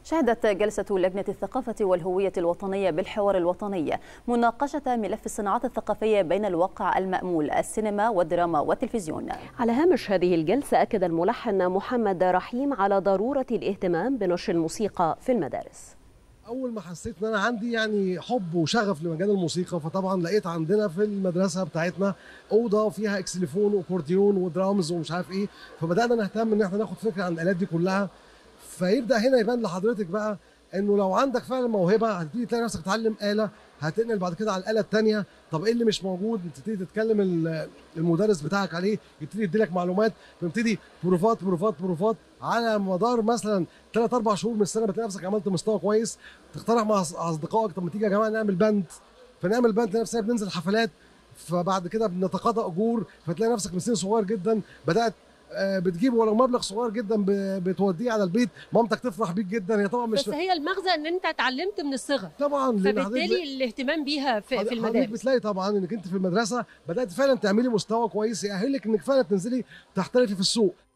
شهدت جلسة لجنة الثقافة والهوية الوطنية بالحوار الوطني مناقشة ملف الصناعات الثقافية بين الواقع المأمول السينما والدراما والتلفزيون على هامش هذه الجلسة أكد الملحن محمد رحيم على ضرورة الاهتمام بنشر الموسيقى في المدارس اول ما حسيت ان انا عندي يعني حب وشغف لمجال الموسيقى فطبعا لقيت عندنا في المدرسه بتاعتنا اوضه فيها اكسليفون واكورديون ودرامز ومش عارف ايه فبدانا نهتم ان احنا ناخد فكره عن الالات دي كلها فيبدا هنا يبان لحضرتك بقى انه لو عندك فعلا موهبه هتبتدي تلاقي نفسك تتعلم اله هتنقل بعد كده على الاله الثانيه طب ايه اللي مش موجود تبتدي تتكلم المدرس بتاعك عليه يبتدي يديلك معلومات فبتدي بروفات بروفات بروفات على مدار مثلا ثلاث اربع شهور من السنه بتلاقي نفسك عملت مستوى كويس تقترح مع اصدقائك طب ما تيجي يا جماعه نعمل باند فنعمل باند نفسنا بننزل حفلات فبعد كده بنتقاضى اجور فتلاقي نفسك من سن صغير جدا بدات بتجيب ولو مبلغ صغير جدا بتوديه على البيت مامتك تفرح بيك جدا هي طبعا مش بس هي المغزى ان انت اتعلمت من الصغر طبعا فبالتالي الاهتمام بيها في, في المدارس بتلاقي طبعا انك انت في المدرسه بدات فعلا تعملي مستوى كويس يأهلك انك فعلا تنزلي تحترفي في السوق